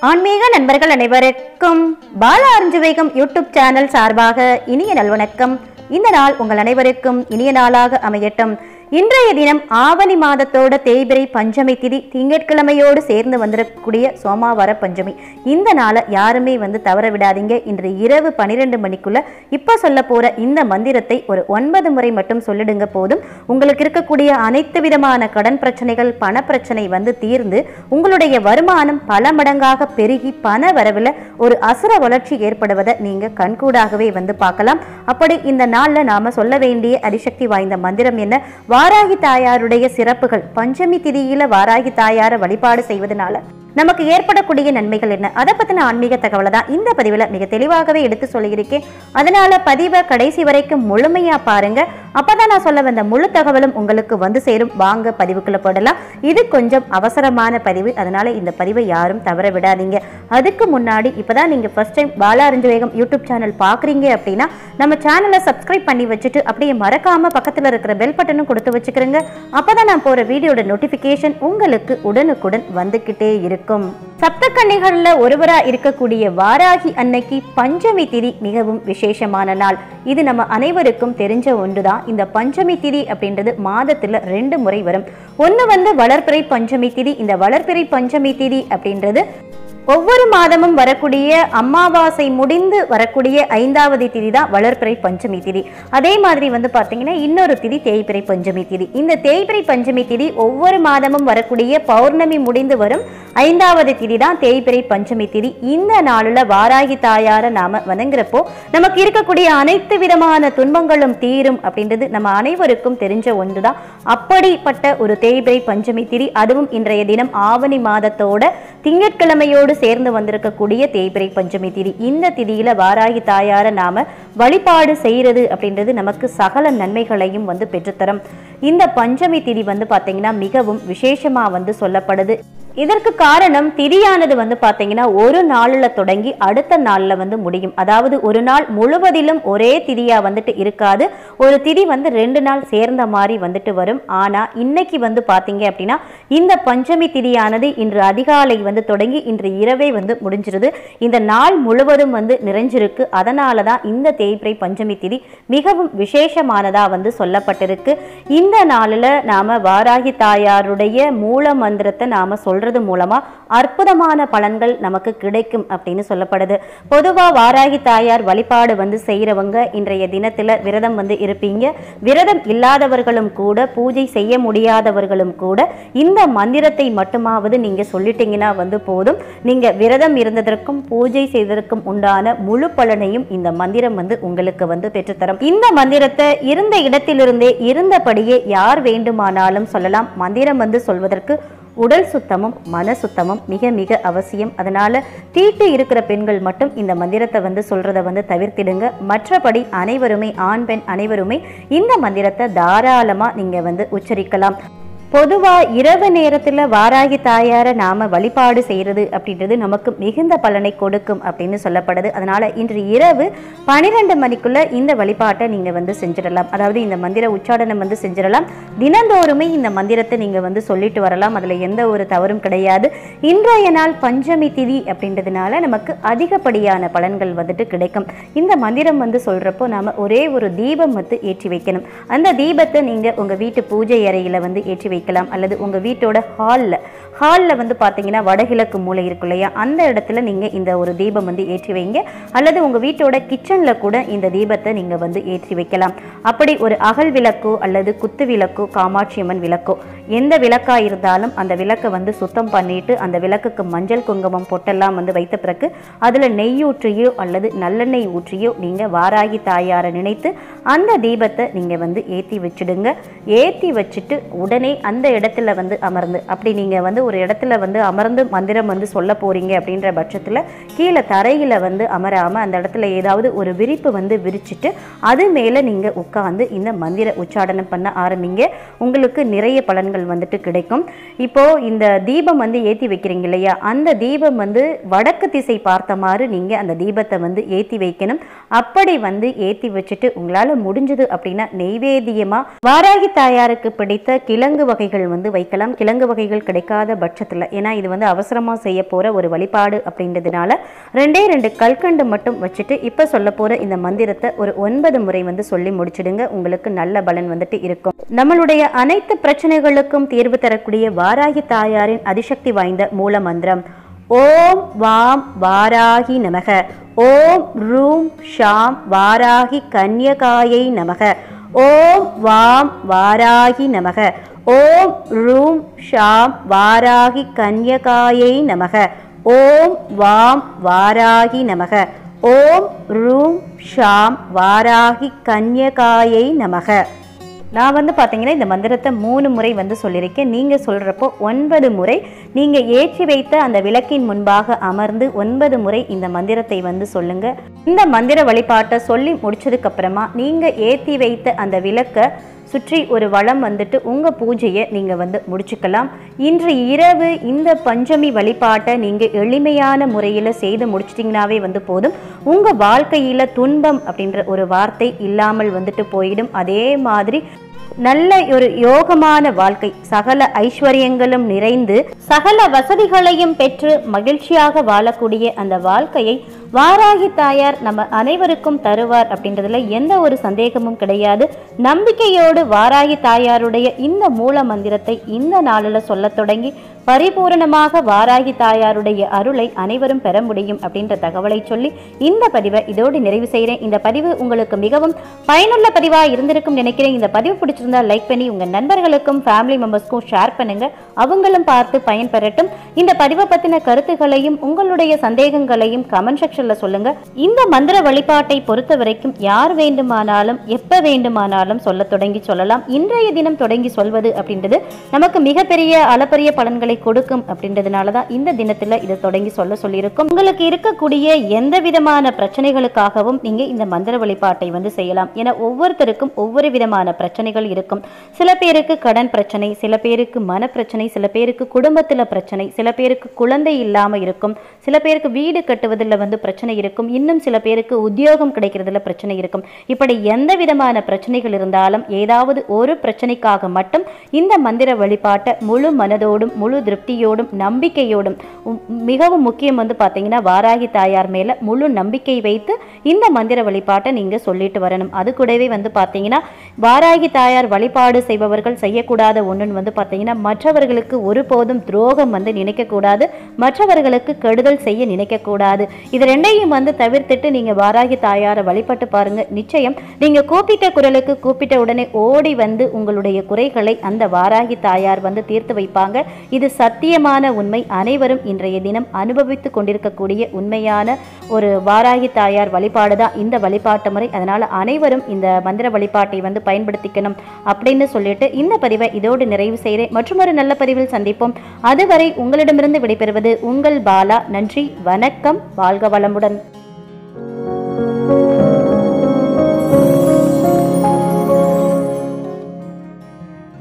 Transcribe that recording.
ஆன்மீக நண்பர்கள் அனைவருக்கும் பாலா அருஞ்சுவேகம் யூடியூப் சேனல் சார்பாக இனிய நல்வணக்கம் இந்த நாள் உங்கள் அனைவருக்கும் இனிய நாளாக அமையட்டும் இன்றைய தினம் ஆவணி மாதத்தோட தேய்பிரை பஞ்சமி திதி திங்கட்கிழமையோடு சேர்ந்து வந்திருக்கக்கூடிய சோமாவார பஞ்சமி இந்த நாளை யாருமே வந்து தவற விடாதீங்க இன்று இரவு பன்னிரெண்டு மணிக்குள்ள இப்போ சொல்ல போற இந்த மந்திரத்தை ஒரு ஒன்பது முறை மட்டும் சொல்லிடுங்க போதும் உங்களுக்கு இருக்கக்கூடிய அனைத்து விதமான கடன் பிரச்சனைகள் பண பிரச்சனை வந்து தீர்ந்து உங்களுடைய வருமானம் பல மடங்காக பெருகி பண வரவில் ஒரு அசுர வளர்ச்சி ஏற்படுவதை நீங்க கண்கூடாகவே வந்து பார்க்கலாம் அப்படி இந்த நாள்ல நாம சொல்ல வேண்டிய அதிசக்தி வாய்ந்த மந்திரம் என்ன வாராகி தாயாருடைய சிறப்புகள் பஞ்சமி திதியில வாராகி தாயாரை வழிபாடு செய்வதனால நமக்கு ஏற்படக்கூடிய நன்மைகள் என்ன அதை பத்தின ஆன்மீக தகவலை தான் இந்த பதிவில் மிக தெளிவாகவே எடுத்து சொல்லியிருக்கேன் அதனால பதிவை கடைசி வரைக்கும் முழுமையா பாருங்க அப்பதான் நான் சொல்ல வந்த முழு தகவலும் உங்களுக்கு வந்து சேரும் வாங்க பதிவுக்குள்ள போடலாம் இது கொஞ்சம் அவசரமான பதிவு அதனால இந்த பதிவை யாரும் தவற விடாதீங்க அதுக்கு முன்னாடி இப்பதான் நீங்க ஃபர்ஸ்ட் டைம் பாலா அறிஞ்சு வேகம் யூடியூப் சேனல் பாக்குறீங்க அப்படின்னா நம்ம சேனலை சப்ஸ்கிரைப் பண்ணி வச்சுட்டு அப்படியே மறக்காம பக்கத்துல இருக்கிற பெல் பட்டனும் கொடுத்து வச்சுக்கிறேங்க அப்பதான் நான் போற வீடியோட நோட்டிபிகேஷன் உங்களுக்கு உடனுக்குடன் வந்துகிட்டே இருக்கும் சப்தக்கன்னிகள்ல ஒருவரா இருக்கக்கூடிய வாராகி அன்னைக்கு பஞ்சமி திதி மிகவும் விசேஷமான நாள் இது நம்ம அனைவருக்கும் தெரிஞ்ச ஒன்றுதான் இந்த பஞ்சமி திதி அப்படின்றது மாதத்துல ரெண்டு முறை வரும் ஒண்ணு வந்து வளர்பிறை பஞ்சமி திதி இந்த வளர்பிறை பஞ்சமி திதி அப்படின்றது ஒவ்வொரு மாதமும் வரக்கூடிய அமாவாசை முடிந்து வரக்கூடிய ஐந்தாவது திதி தான் வளர்பிறை பஞ்சமி திதி அதே மாதிரி வந்து பார்த்தீங்கன்னா இன்னொரு திதி தேய்பிறை பஞ்சமி திதி இந்த தேய்பிறை பஞ்சமி திதி ஒவ்வொரு மாதமும் வரக்கூடிய பௌர்ணமி முடிந்து வரும் ஐந்தாவது திதி தான் தேய்பிறை பஞ்சமி திதி இந்த நாளில் வாராகி தாயார நாம வணங்குறப்போ நமக்கு இருக்கக்கூடிய அனைத்து விதமான துன்பங்களும் தீரும் அப்படின்றது நம்ம அனைவருக்கும் தெரிஞ்ச ஒன்றுதான் அப்படிப்பட்ட ஒரு தேய்பிறை பஞ்சமி திதி அதுவும் இன்றைய தினம் ஆவணி மாதத்தோட திங்கட்கிழமையோடு சேர்ந்து வந்திருக்கக்கூடிய தேய்பிறை பஞ்சமி திதி இந்த திதியில வாராகி தாயார நாம வழிபாடு செய்யறது அப்படின்றது நமக்கு சகல நன்மைகளையும் வந்து பெற்றுத்தரும் இந்த பஞ்சமி திதி வந்து பாத்தீங்கன்னா மிகவும் விசேஷமா வந்து சொல்லப்படுது இதற்கு காரணம் திதியானது வந்து பாத்தீங்கன்னா ஒரு நாள்ல தொடங்கி அடுத்த நாள்ல வந்து முடியும் அதாவது ஒரு நாள் முழுவதிலும் ஒரே திதியா வந்துட்டு இருக்காது ஒரு திதி வந்து ரெண்டு நாள் சேர்ந்த மாதிரி வந்துட்டு வரும் ஆனா இன்னைக்கு வந்து பாத்தீங்க அப்படின்னா இந்த பஞ்சமி திதியானது இன்று அதிகாலை வந்து தொடங்கி இன்று இரவே வந்து முடிஞ்சிருது இந்த நாள் முழுவதும் வந்து நிறைஞ்சிருக்கு அதனால தான் இந்த தேய்பிறை பஞ்சமி திதி மிகவும் விசேஷமானதா வந்து சொல்லப்பட்டிருக்கு இந்த நாளில் நாம வாராகி தாயாருடைய மூல மந்திரத்தை நாம சொல்றது மூலமா அற்புதமான பலன்கள் நமக்கு கிடைக்கும் அப்படின்னு சொல்லப்படுது பொதுவா வாராகி தாயார் வழிபாடு வந்து செய்யறவங்க இன்றைய தினத்துல விரதம் வந்து இருப்பீங்க விரதம் இல்லாதவர்களும் கூட பூஜை செய்ய முடியாதவர்களும் கூட இந்த மந்திரத்தை மட்டுமாவது நீங்க சொல்லிட்டீங்கன்னா வந்து போதும் நீங்க விரதம் இருந்ததற்கும் பூஜை செய்ததற்கும் உண்டான முழு பலனையும் இந்த மந்திரம் வந்து உங்களுக்கு வந்து பெற்றுத்தரும் இந்த மந்திரத்தை இருந்த இடத்திலிருந்தே இருந்தபடியே யார் வேண்டுமானாலும் சொல்லலாம் மந்திரம் வந்து சொல்வதற்கு உடல் சுத்தமும் மன சுத்தமும் மிக மிக அவசியம் அதனால தீட்டு இருக்கிற பெண்கள் மட்டும் இந்த மந்திரத்தை வந்து சொல்றத வந்து தவிர்த்திடுங்க மற்றபடி அனைவருமே ஆண் பெண் அனைவருமே இந்த மந்திரத்தை தாராளமா நீங்க வந்து உச்சரிக்கலாம் பொதுவா இரவு நேரத்துல வாராகி தாயார நாம வழிபாடு செய்யறது அப்படின்றது நமக்கு மிகுந்த பலனை கொடுக்கும் அப்படின்னு சொல்லப்படுது அதனால இன்று இரவு பனிரெண்டு மணிக்குள்ள இந்த வழிபாட்டை நீங்க வந்து செஞ்சிடலாம் அதாவது இந்த மந்திர உச்சாடனம் வந்து செஞ்சிடலாம் தினந்தோறுமே இந்த மந்திரத்தை நீங்க வந்து சொல்லிட்டு வரலாம் அதுல எந்த ஒரு தவறும் கிடையாது இன்றைய நாள் பஞ்சமி திதி அப்படின்றதுனால நமக்கு அதிகப்படியான பலன்கள் வந்துட்டு கிடைக்கும் இந்த மந்திரம் வந்து சொல்றப்போ நாம ஒரே ஒரு தீபம் வந்து ஏற்றி வைக்கணும் அந்த தீபத்தை நீங்க உங்க வீட்டு பூஜை அறையில வந்து ஏற்றி வைக்கலாம் அல்லது உங்க வீட்டோட ஹாலில் ஹாலில் வந்து பார்த்தீங்கன்னா வடகிழக்கு மூலை இருக்கு இல்லையா அந்த இடத்துல நீங்கள் இந்த ஒரு தீபம் வந்து ஏற்றி வைங்க அல்லது உங்கள் வீட்டோட கிச்சனில் கூட இந்த தீபத்தை நீங்கள் வந்து ஏற்றி வைக்கலாம் அப்படி ஒரு அகல் விளக்கோ அல்லது குத்து விளக்கோ காமாட்சி அம்மன் விளக்கோ எந்த விளக்காக இருந்தாலும் அந்த விளக்கை வந்து சுத்தம் பண்ணிட்டு அந்த விளக்குக்கு மஞ்சள் குங்குமம் பொட்டெல்லாம் வந்து வைத்த பிறகு அதில் நெய் ஊற்றியோ அல்லது நல்லெண்ணெய் ஊற்றியோ நீங்கள் வாராகி தாயாரை நினைத்து அந்த தீபத்தை நீங்கள் வந்து ஏற்றி வச்சிடுங்க ஏற்றி வச்சுட்டு உடனே அந்த இடத்துல வந்து அமர்ந்து அப்படி நீங்கள் வந்து ஒரு இடத்துல வந்து அமர்ந்து மந்திரம் வந்து சொல்ல போறீங்க அப்படின்ற பட்சத்தில் கீழே தரையில் வந்து அமராமல் அந்த இடத்துல ஏதாவது ஒரு விரிப்பு வந்து விரிச்சிட்டு அது மேலே நீங்கள் உட்காந்து இந்த மந்திர உச்சாடனம் பண்ண ஆரம்பிங்க உங்களுக்கு நிறைய பலன்கள் வந்துட்டு கிடைக்கும் இப்போ இந்த தீபம் வந்து ஏற்றி வைக்கிறீங்க இல்லையா அந்த தீபம் வந்து வடக்கு திசை பார்த்த மாதிரி நீங்கள் அந்த தீபத்தை வந்து ஏற்றி வைக்கணும் அப்படி வந்து ஏற்றி வச்சுட்டு உங்களால் முடிஞ்சது அப்படின்னா நெய்வேத்தியமாக வாராகி தாயாருக்கு பிடித்த கிழங்கு வகைகள் வந்து வைக்கலாம் கிழங்கு வகைகள் கிடைக்காத இல்லாத பட்சத்தில் ஏன்னா இது வந்து அவசரமாக செய்ய போகிற ஒரு வழிபாடு அப்படின்றதுனால ரெண்டே ரெண்டு கல்கண்டு மட்டும் வச்சுட்டு இப்போ சொல்ல போகிற இந்த மந்திரத்தை ஒரு ஒன்பது முறை வந்து சொல்லி முடிச்சிடுங்க உங்களுக்கு நல்ல பலன் வந்துட்டு இருக்கும் நம்மளுடைய அனைத்து பிரச்சனைகளுக்கும் தீர்வு தரக்கூடிய வாராகி தாயாரின் அதிசக்தி வாய்ந்த மூல மந்திரம் ஓம் வாம் வாராகி நமக ஓம் ரூம் ஷாம் வாராகி கன்யகாயை நமக ஓம் வாம் வாராகி நமக ஓம் ரூம் ஷாம் வாராகி கன்யகாயை நமக ஓம் வாம் வாராகி நமக ஓம் ரூம் ஷாம் வாராகி கன்யகாயை நமக நான் வந்து பார்த்தீங்கன்னா இந்த மந்திரத்தை மூணு முறை வந்து சொல்லியிருக்கேன் நீங்கள் சொல்கிறப்போ ஒன்பது முறை நீங்கள் ஏற்றி வைத்த அந்த விளக்கின் முன்பாக அமர்ந்து ஒன்பது முறை இந்த மந்திரத்தை வந்து சொல்லுங்க இந்த மந்திர வழிபாட்டை சொல்லி முடிச்சதுக்கு அப்புறமா நீங்கள் ஏற்றி வைத்த அந்த விளக்கை சுற்றி ஒரு வளம் வந்துட்டு உங்கள் பூஜையை நீங்கள் வந்து முடிச்சுக்கலாம் இன்று இரவு இந்த பஞ்சமி வழிபாட்டை நீங்கள் எளிமையான முறையில் செய்து முடிச்சிட்டிங்கனாவே வந்து போதும் உங்கள் வாழ்க்கையில் துன்பம் அப்படின்ற ஒரு வார்த்தை இல்லாமல் வந்துட்டு போயிடும் அதே மாதிரி நல்ல ஒரு யோகமான வாழ்க்கை சகல ஐஸ்வர்யங்களும் நிறைந்து சகல வசதிகளையும் பெற்று மகிழ்ச்சியாக வாழக்கூடிய அந்த வாழ்க்கையை வாராகி தாயார் நம்ம அனைவருக்கும் தருவார் அப்படின்றதுல எந்த ஒரு சந்தேகமும் கிடையாது நம்பிக்கையோடு வாராகி தாயாருடைய இந்த மூல மந்திரத்தை இந்த நாளில் சொல்லத் தொடங்கி பரிபூரணமாக வாராகி தாயாருடைய அருளை அனைவரும் பெற முடியும் அப்படின்ற தகவலை சொல்லி இந்த பதிவை இதோடு நிறைவு செய்கிறேன் இந்த பதிவு உங்களுக்கு மிகவும் பயனுள்ள பதிவாக இருந்திருக்கும் நினைக்கிறேன் இந்த பதிவு பிடிச்சிருந்தா லைக் பண்ணி உங்கள் நண்பர்களுக்கும் ஃபேமிலி மெம்பர்ஸ்க்கும் ஷேர் பண்ணுங்க அவங்களும் பார்த்து பயன்பெறட்டும் இந்த பதிவை பற்றின கருத்துகளையும் உங்களுடைய சந்தேகங்களையும் கமெண்ட் செக்ஷனில் சொல்லுங்க இந்த மந்திர வழிபாட்டை பொறுத்த வரைக்கும் யார் வேண்டுமானாலும் எப்போ வேண்டுமானாலும் சொல்ல தொடங்கி சொல்லலாம் இன்றைய தினம் தொடங்கி சொல்வது அப்படின்றது நமக்கு மிகப்பெரிய அளப்பரிய பலன்களை கொடுக்கும் அப்படின்றதுனால தான் இந்த தினத்தில் இதை தொடங்கி சொல்ல சொல்லியிருக்கோம் உங்களுக்கு இருக்கக்கூடிய எந்த விதமான பிரச்சனைகளுக்காகவும் நீங்கள் இந்த மந்திர வழிபாட்டை வந்து செய்யலாம் ஏன்னா ஒவ்வொருத்தருக்கும் ஒவ்வொரு விதமான பிரச்சனைகள் இருக்கும் சில பேருக்கு கடன் பிரச்சனை சில பேருக்கு மன பிரச்சனை சில பேருக்கு குடும்பத்தில் பிரச்சனை சில பேருக்கு குழந்தை இல்லாமல் இருக்கும் சில பேருக்கு வீடு கட்டுவதில் வந்து பிரச்சனை இருக்கும் இன்னும் சில பேருக்கு உத்தியோகம் கிடைக்கிறதுல பிரச்சனை இருக்கும் இப்படி எந்த விதமான பிரச்சனைகள் இருந்தாலும் ஏதாவது ஒரு பிரச்சனைக்காக மட்டும் இந்த மந்திர வழிபாட்டை முழு மனதோடும் முழு திருப்தியோடும் நம்பிக்கையோடும் உம், மிகவும் முக்கியம் வந்து பார்த்தீங்கன்னா வாராகி தாயார் மேலே முழு நம்பிக்கை வைத்து இந்த மந்திர வழிபாட்டை நீங்கள் சொல்லிட்டு வரணும் அது கூடவே வந்து பார்த்தீங்கன்னா வாராகி தாயார் வழிபாடு செய்பவர்கள் செய்யக்கூடாத ஒன்றுன்னு வந்து பார்த்தீங்கன்னா மற்றவர்களுக்கு ஒருபோதும் துரோகம் வந்து நினைக்கக்கூடாது மற்றவர்களுக்கு கெடுதல் செய்ய நினைக்கக்கூடாது இது ரெண்டையும் வந்து தவிர்த்துட்டு நீங்கள் வாராகி தாயாரை வழிபட்டு பாருங்க நிச்சயம் நீங்கள் கூப்பிட்ட குரலுக்கு கூப்பிட்ட உடனே ஓடி வந்து உங்களுடைய குறைகளை அந்த வாராகி தாயார் வந்து தீர்த்து வைப்பாங்க இது சத்தியமான உண்மை அனைவரும் இன்றைய தினம் அனுபவித்து கொண்டிருக்கக்கூடிய உண்மையான ஒரு வாராகி தாயார் வழிபாடு தான் இந்த வழிபாட்டு முறை அதனால அனைவரும் இந்த மந்திர வழிபாட்டை வந்து பயன்படுத்திக்கணும் அப்படின்னு சொல்லிட்டு இந்த பதிவை இதோடு நிறைவு செய்கிறேன் மற்றும் ஒரு நல்ல பதிவில் சந்திப்போம் அதுவரை உங்களிடமிருந்து விடைபெறுவது உங்கள் பாலா நன்றி வணக்கம் வாழ்க வளமுடன்